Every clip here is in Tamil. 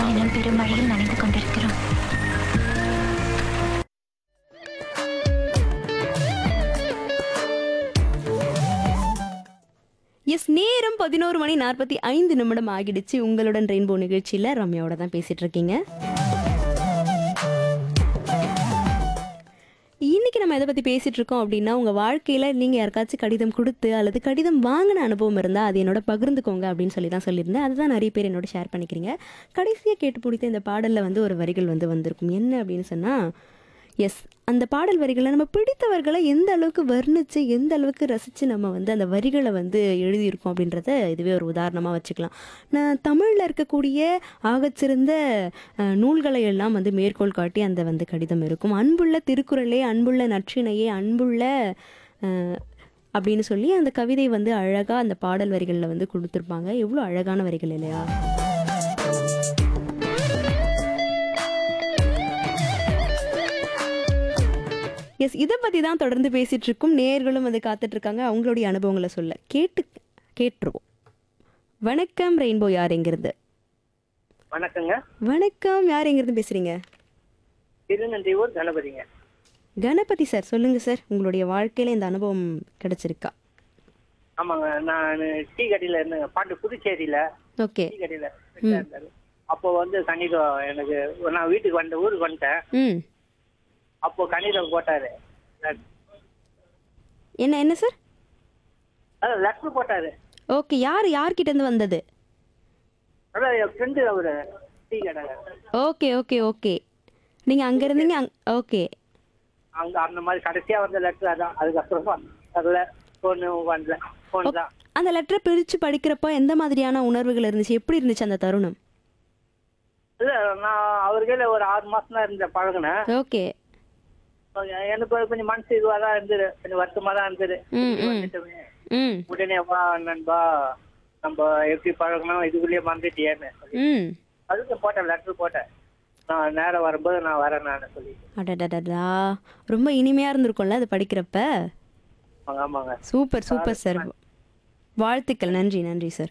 எனும் பெருமழையில் நனைந்து கொண்டிருக்கிறோம் எஸ் நேரம் பதினோரு மணி நாற்பத்தி ஐந்து நிமிடம் ஆகிடுச்சு உங்களுடன் ரெயின்போ நிகழ்ச்சியில் ரம்யாவோட தான் பேசிட்டு இருக்கீங்க இன்னைக்கு நம்ம எதை பற்றி பேசிட்டு இருக்கோம் அப்படின்னா உங்கள் வாழ்க்கையில் நீங்கள் யாருக்காச்சும் கடிதம் கொடுத்து அல்லது கடிதம் வாங்கின அனுபவம் இருந்தால் அது என்னோட பகிர்ந்துக்கோங்க அப்படின்னு சொல்லி தான் சொல்லியிருந்தேன் அதுதான் நிறைய பேர் என்னோட ஷேர் பண்ணிக்கிறீங்க கடைசியாக கேட்டு பிடித்த இந்த பாடலில் வந்து ஒரு வரிகள் வந்து வந்திருக்கும் என்ன அப்படின்னு சொன்னால் எஸ் அந்த பாடல் வரிகளை நம்ம பிடித்தவர்களை எந்த அளவுக்கு வர்ணித்து எந்த அளவுக்கு ரசித்து நம்ம வந்து அந்த வரிகளை வந்து எழுதியிருக்கோம் அப்படின்றத இதுவே ஒரு உதாரணமாக வச்சுக்கலாம் நான் தமிழில் இருக்கக்கூடிய ஆகச்சிறந்த அஹ், நூல்களை எல்லாம் வந்து மேற்கோள் காட்டி அந்த வந்து கடிதம் இருக்கும் அன்புள்ள திருக்குறளே அன்புள்ள நற்றினையே அன்புள்ள அஹ், அப்படின்னு சொல்லி அந்த கவிதை வந்து அழகாக அந்த பாடல் வரிகளில் வந்து கொடுத்துருப்பாங்க எவ்வளோ அழகான வரிகள் இல்லையா எஸ் இதை பற்றி தான் தொடர்ந்து பேசிட்டு இருக்கும் நேர்களும் வந்து காத்துட்டு இருக்காங்க அவங்களுடைய அனுபவங்களை சொல்ல கேட்டு கேட்டுருவோம் வணக்கம் ரெயின்போ யார் எங்கிருந்து வணக்கங்க வணக்கம் யார் எங்கிருந்து பேசுறீங்க திருநன்றியூர் கணபதிங்க கணபதி சார் சொல்லுங்க சார் உங்களுடைய வாழ்க்கையில இந்த அனுபவம் கிடைச்சிருக்கா ஆமாங்க நான் டீ கடையில இருந்தேங்க பாட்டு புதுச்சேரியில ஓகே டீ கடையில இருந்தாரு. அப்போ வந்து கணிதம் எனக்கு நான் வீட்டுக்கு வந்த ஊருக்கு வந்துட்டேன் ம் அப்போ கணிதம் போட்டாரு என்ன என்ன சார் அதான் லெட்டர் போட்டாரு ஓகே யார் யார்கிட்ட இருந்து வந்தது அதான் என் ஃப்ரெண்டு அவரு டீ கடை ஓகே ஓகே ஓகே நீங்க அங்க இருந்தீங்க அங் ஓகே அங்க அந்த மாதிரி கடைசியா வந்த லெட்டர் அதான் அதுக்கப்புறமா வரல ஃபோனு வரல ஃபோன் தான் அந்த லெட்டரை பிரிச்சு படிக்கிறப்ப எந்த மாதிரியான உணர்வுகள் இருந்துச்சு எப்படி இருந்துச்சு அந்த தருணம் இல்ல நான் அவர்கிட்ட ஒரு ஆறு மாசம் தான் இருந்த பழகினேன் ஓகே எனக்கு ஒரு கொஞ்சம் மனசு இதுவா தான் இருந்தது கொஞ்சம் வருத்தமா தான் இருந்தது ம், ம். வந்துட்டோமே. ம் உடனே வா நண்பா நம்ம எப்படி பழகணும் இதுக்குள்ளேயே மறந்துட்டியேன்னு சொல்லி ம் அதுக்கு போட்டேன் லெட்டர் போட்டேன் நான் நேரம் வரும்போது நான் வரேன் நான் சொல்லி அடடடடா ரொம்ப இனிமையா இருந்திருக்கும்ல அது படிக்கிறப்ப ஆமாங்க ஆமாங்க சூப்பர் சூப்பர் சார் வாழ்த்துக்கள் நன்றி நன்றி சார்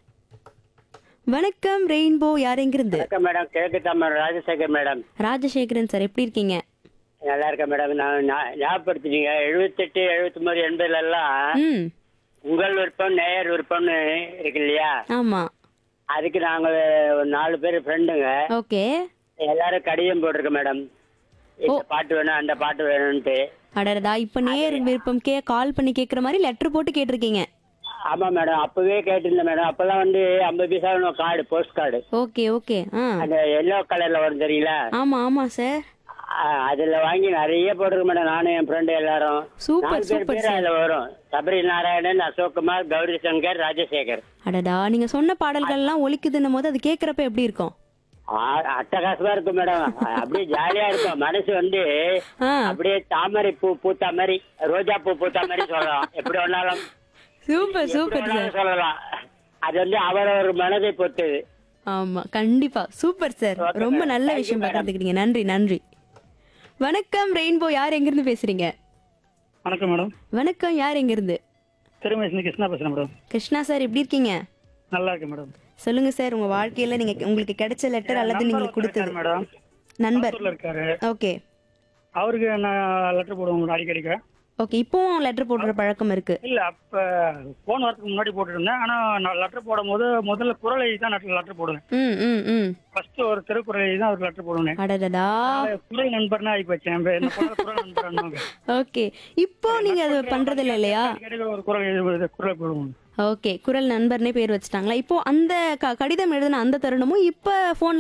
வணக்கம் ரெயின்போ யார் எங்கிருந்து வணக்கம் மேடம் கிழக்கு தமிழ் ராஜசேகர் மேடம் ராஜசேகரன் சார் எப்படி இருக்கீங்க நல்லா இருக்கேன் மேடம் நான் ஞா- ஞாபகப்படுத்திட்டீங்க எழுபத்தெட்டு எழுபத்தொம்பது எண்பதுல எல்லாம் ம் உங்கள் விருப்பம் நேயர் விருப்பம்னு இருக்கு இல்லையா ஆமா அதுக்கு நாங்க ஒரு நாலு பேர் ஃப்ரெண்டுங்க ஓகே எல்லாரும் கடிதம் போட்டிருக்கோம் மேடம் இந்த பாட்டு வேணும் அந்த பாட்டு வேணும்ட்டு அடடா இப்போ நேர் விருப்பம் கே கால் பண்ணி கேட்குற மாதிரி லெட்டர் போட்டு கேட்டிருக்கீங்க ஆமா மேடம் அப்பவே கேட்டிருந்தேன் மேடம் அப்பெல்லாம் வந்து ஐம்பது பைசா card post card okay okay ஆ அந்த எல்லோ கலர்ல வரும் தெரியுங்களா ஆமா ஆமா சார் அ- அதுல வாங்கி நிறைய போட்டிருக்கோம் மேடம் நானும் என் ஃப்ரெண்டு எல்லாரும் சூப்பர் நாலு பேர் சூப்பர் பேர் அதுல வரும் சபரி நாராயணன் அசோக்குமார் கௌரி சங்கர் ராஜசேகர் அடடா நீங்க சொன்ன பாடல்கள்லாம் ஒலிக்குதுன்னும் போது அது கேட்குறப்ப எப்படி இருக்கும் ஆ- அட்டகாசமா இருக்கும் மேடம் அப்படியே ஜாலியா இருக்கும் மனசு வந்து ஆ அப்படியே தாமரை பூ பூத்த மாதிரி ரோஜா பூ பூத்த மாதிரி சொல்லலாம் எப்படி வேணாலும் சூப்பர் எப்படி சூப்பர் சார் வேணாலும் சொல்லலாம் அது வந்து அவரவர் மனதை பொறுத்தது ஆமா கண்டிப்பா சூப்பர் சார் Okay, ரொம்ப madam. நல்ல Thank you, விஷயம் madam. பகிர்ந்துக்கிட்டீங்க நன்றி நன்றி வணக்கம் ரெயின்போ யார் எங்கிருந்து பேசுறீங்க வணக்கம் மேடம் வணக்கம் யார் எங்கிருந்து திருமேசன் கிருஷ்ணா பேசுறேன் மேடம் கிருஷ்ணா சார் எப்படி இருக்கீங்க நல்லா இருக்கேன் மேடம் சொல்லுங்க சார் உங்க வாழ்க்கையில நீங்க உங்களுக்கு கிடைச்ச லெட்டர் அல்லது நீங்க கொடுத்தது மேடம் நண்பர் ஊர்ல இருக்காரு ஓகே அவருக்கு நான் லெட்டர் போடுவேன் மேடம் அடிக்கடிக்க ஓகே இப்போவும் லெட்டர் போடுற பழக்கம் இருக்கு இல்ல அப்ப போன் வரதுக்கு முன்னாடி போட்டுட்டு இருந்தேன் ஆனா நான் லெட்டர் போடும் போது முதல்ல குரல் எழுதி தான் லெட்டர் போடுவேன் ம் ம் ம் ஃபர்ஸ்ட் ஒரு திருக்குறள் எழுதி தான் அவருக்கு லெட்டர் போடுவேன் அடடடா குரல் நண்பர்னா ஆகி வச்சேன் என்ன போல குரல் நண்பர் ஓகே இப்போ நீங்க அது பண்றது இல்ல இல்லையா அடிக்கடி ஒரு குரல் எழுதி குரல் போடுவோம் ஓகே குரல் நண்பர்னே பேர் வச்சுட்டாங்களா இப்போ அந்த க- கடிதம் எழுதின அந்த தருணமும் இப்போ ஃபோன்